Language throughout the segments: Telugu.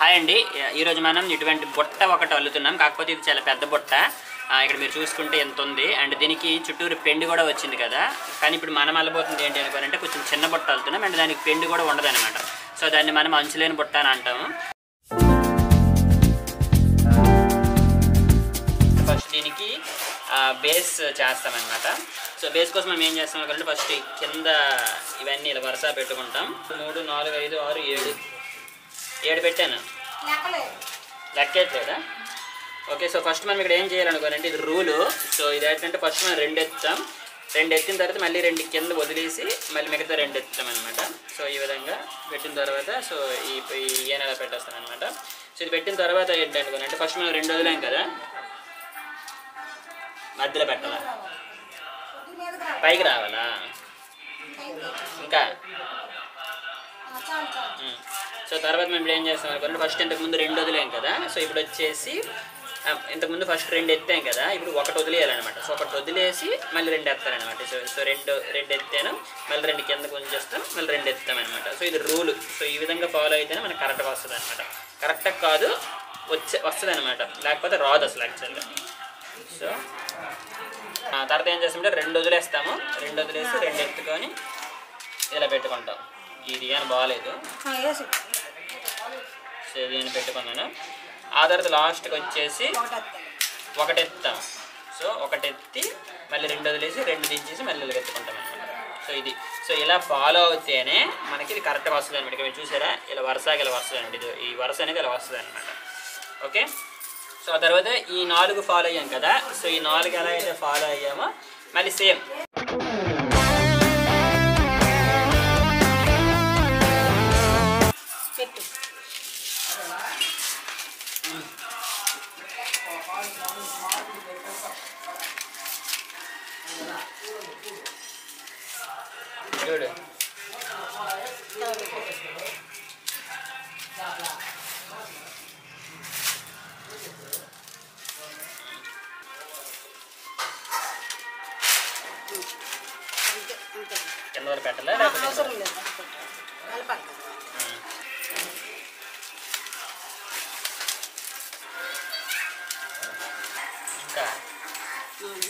హాయ్ అండి ఈరోజు మనం ఇటువంటి బుట్ట ఒకటి అల్లుతున్నాం కాకపోతే ఇది చాలా పెద్ద బుట్ట ఆ, ఇక్కడ మీరు చూసుకుంటే ఎంత ఉంది అండ్ దీనికి చుట్టూరు పెండి కూడా వచ్చింది కదా కానీ ఇప్పుడు మనం అల్లబోతుంది ఏంటి అనుకోనంటే కొంచెం చిన్న బుట్ట అల్లుతున్నాం అండ్ దానికి పెండి కూడా ఉండదు అనమాట సో దాన్ని మనం అంచులేని బుట్ట అని అంటాము ఫస్ట్ దీనికి బేస్ చేస్తామన్నమాట సో బేస్ కోసం మనం ఏం చేస్తాం అంటే ఫస్ట్ కింద ఇవన్నీ ఇలా వరుస పెట్టుకుంటాం మూడు నాలుగు ఐదు ఆరు ఏడు ఏడు పెట్టాను లెక్కేట్లేదా ఓకే సో ఫస్ట్ మనం ఇక్కడ ఏం చేయాలనుకోనంటే ఇది రూలు సో ఇది ఏంటంటే ఫస్ట్ మనం రెండు ఎత్తాం రెండు ఎత్తిన తర్వాత మళ్ళీ రెండు కింద వదిలేసి మళ్ళీ మిగతా రెండు ఎత్తాం అనమాట సో ఈ విధంగా పెట్టిన తర్వాత సో ఈ ఈ ఈయన ఎలా పెట్టేస్తాను అనమాట సో ఇది పెట్టిన తర్వాత ఏంటనుకోనంటే ఫస్ట్ మనం రెండు వదిలాం కదా మధ్యలో పెట్టాలా పైకి రావాలా ఇంకా ఉమ్. సో తర్వాత మేము ఇప్పుడు ఏం చేస్తాం అనుకోండి ఫస్ట్ ఇంతకు ముందు రెండు వదిలేం కదా సో ఇప్పుడు వచ్చేసి ఆ, ఇంతకుముందు ఫస్ట్ రెండు ఎత్తాం కదా ఇప్పుడు ఒకటి వదిలేయాలన్నమాట సో ఒకటి వదిలేసి మళ్ళీ రెండు ఎత్తారనమాట సో సో రెండు రెండు ఎత్తాను మళ్ళీ రెండు కిందకు ఉంచేస్తాం మళ్ళీ రెండు ఎత్తామన్నమాట సో ఇది రూల్ సో ఈ విధంగా ఫాలో అయితేనే మనకు కరెక్ట్గా వస్తుంది అనమాట కరెక్ట్గా కాదు వచ్చే వస్తుంది అనమాట లేకపోతే రాదు అసలు యాక్చువల్గా సో ఆ, తర్వాత ఏం చేస్తామంటే రెండు వదిలేస్తాము రెండు వదిలేసి రెండు ఎత్తుకొని ఇలా పెట్టుకుంటాం ఇది అని బాగాలేదు సో ఇది నేను పెట్టుకున్నాను ఆ తర్వాత లాస్ట్కి వచ్చేసి ఒకటి ఎత్తాం సో ఒకటి ఎత్తి మళ్ళీ రెండు వదిలేసి రెండు దించేసి మళ్ళీ ఇలా ఎత్తుకుంటాం అనమాట సో ఇది సో ఇలా ఫాలో అవుతేనే మనకి ఇది కరెక్ట్గా వస్తుంది అనమాట ఇక్కడ మీరు చూసారా ఇలా వరుసగా ఇలా వస్తుంది అనమాట ఇది ఈ వరుస అనేది ఇలా వస్తుంది అనమాట ఓకే సో ఆ తర్వాత ఈ నాలుగు ఫాలో అయ్యాం కదా సో ఈ నాలుగు ఎలా అయితే ఫాలో అయ్యామో మళ్ళీ సేమ్ పెట్టు చూడు అంతే అంతే కింద వరకు పెట్టాలా ఆ, లేకపోతే అవసరం లేదు అది పెట్టు. కలపాలి కదా. ఇంకా ఉమ్.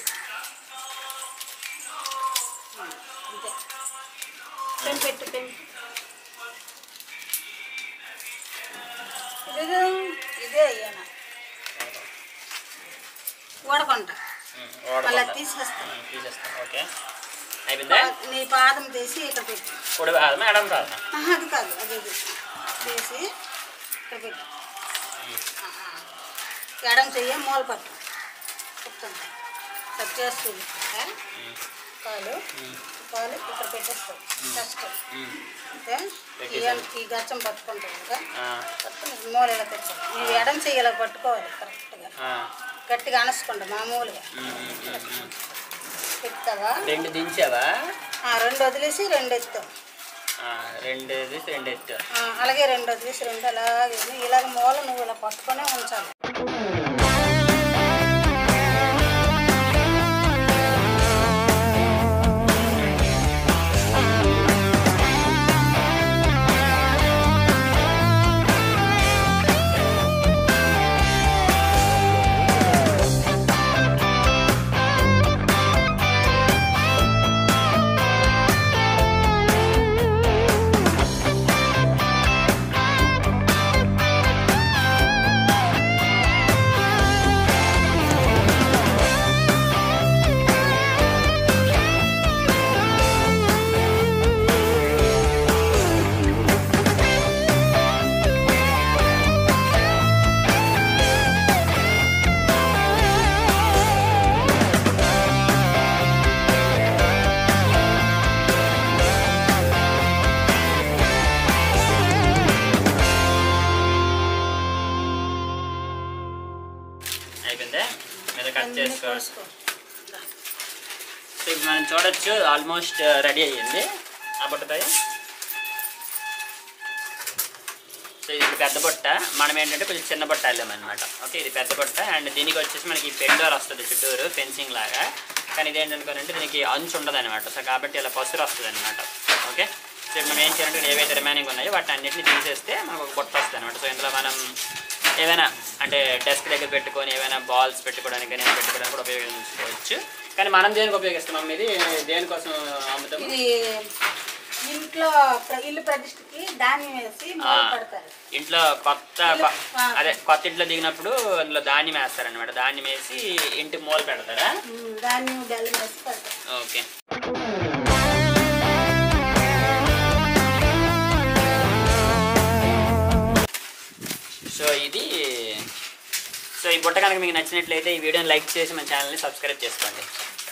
ఉమ్, అంతే పెన్ పెట్టు పెన్ ఇదే ఇదే అయ్యాన ఓడకొంట ఉమ్, మళ్ళీ ఓడకుండా. తీసేస్తాను ఉమ్, తీసేస్తాం ఓకే అయిపోయిందా నీ పాదం తీసి ఇక్కడ పెట్టు కుడి కాదమ్మా ఎడం కాదమ్మా ఆహా, అది కాదు అది ఇది తీసి ఇక్కడ పెట్టు ఆ, ఆ. ఎడం చెయ్యి మూల పట్టు చెప్తాను కట్ చేస్తుంది కాలు కాలు ఇక్కడ పెట్టేస్తావు ఫస్ట్ అంటే ఈ- ఈ గచ్చం పట్టుకుంటావు కదా పట్టుకుని మూల ఇలా పెట్టాలి నువ్వు ఎడం చెయ్యి ఇలా పట్టుకోవాలి కరెక్ట్గా గట్టిగా అనసుకుంటా మామూలుగా పెడతావా రెండు దించావా ఆ, రెండు వదిలేసి రెండు ఎత్తావు ఆ, రెండు తీసి రెండు ఎత్తు ఆ, అలాగే రెండు వదిలేసి రెండు అలాగే ఇలాగ మూల నువ్వు ఇలా పట్టుకొనే ఉంచాలి అయిపోయిందా మీద కట్ అన్నీ చేసుకో కోసుకో సో ఇప్పుడు మనం చూడొచ్చు ఆల్మోస్ట్ రెడీ అయ్యింది ఆ బుట్టతాయి సో ఇది పెద్ద బుట్ట మనం ఏంటంటే కొంచెం చిన్న బుట్ట వెళ్ళామన్నమాట ఓకే ఇది పెద్ద బుట్ట అండ్ దీనికి వచ్చేసి మనకి పెండోర్ వస్తుంది చుట్టూరు ఫెన్సింగ్ లాగా కానీ ఇది ఏంటనుకోనంటే దీనికి అంచు ఉండదు అనమాట సో కాబట్టి ఇలా పసురు వస్తుంది అనమాట ఓకే సో మనం ఏం చేయాలంటే ఏవైతే రిమైనింగ్ ఉన్నాయో వాటిని అన్నింటిని తీసేస్తే మనకు ఒక బుట్ట వస్తుంది అనమాట సో ఇందులో మనం ఏవైనా అంటే డెస్క్ దగ్గర పెట్టుకొని ఏవైనా బాల్స్ పెట్టుకోవడానికి కానీ ఏమైనా పెట్టుకోవడానికి కూడా ఉపయోగించుకోవచ్చు కానీ మనం దేనికి ఉపయోగిస్తాం అమ్మ ఇది దేనికోసం అమ్ముతాము ఇది ఇంట్లో ప్ర- ఇల్లు ప్రతిష్టకి ధాన్యం వేసి మూల పెడతారు ఇంట్లో కొత్త కొ- ఆ. అదే కొత్త ఇంట్లో దిగినప్పుడు అందులో ధాన్యం వేస్తారనమాట ధాన్యం వేసి ఇంటి మూల పెడతారా ఉమ్, ధాన్యం బెల్లం వేసి పెడతారు ఓకే సో ఇది సో ఈ బుట్ట కనుక మీకు నచ్చినట్లయితే ఈ వీడియోని లైక్ చేసి మన ఛానల్ని సబ్స్క్రైబ్ చేసుకోండి